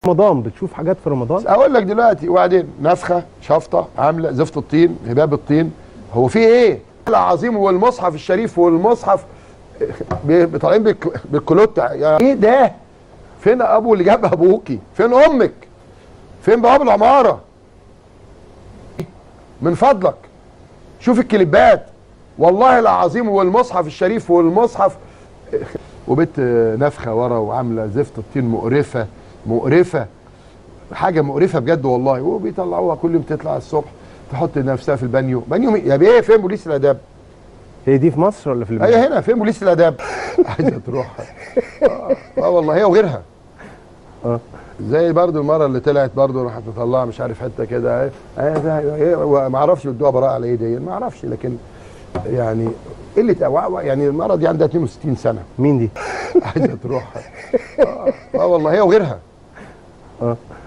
رمضان بتشوف حاجات في رمضان اقول لك دلوقتي وبعدين نفخه شفطه عامله زفت الطين هباب الطين هو في ايه العظيم والمصحف الشريف والمصحف بي- طالعين بالك- بالكلوت يا ايه ده فين ابو اللي جاب ابوكي فين امك فين بواب العماره من فضلك شوف الكليبات والله العظيم والمصحف الشريف والمصحف وبنت نفخه ورا وعامله زفت الطين مقرفه مقرفه حاجه مقرفه بجد والله وبيطلعوها كل يوم تطلع الصبح تحط نفسها في البانيو بانيو مين؟ يا بيه فين بوليس الاداب هي دي في مصر ولا في هي لبنان؟ هنا فين بوليس الاداب عايزه تروح اه, آه والله هي وغيرها اه زي برضو المره اللي طلعت برضو راحت مطلعه مش عارف حته كده ايه ايه ده ايه ما اعرفش يدوها براءه على ايه دي ما اعرفش لكن يعني قله أوع- يعني المره دي عندها 62 سنه مين دي؟ عايزه تروح اه, آه والله هي وغيرها اه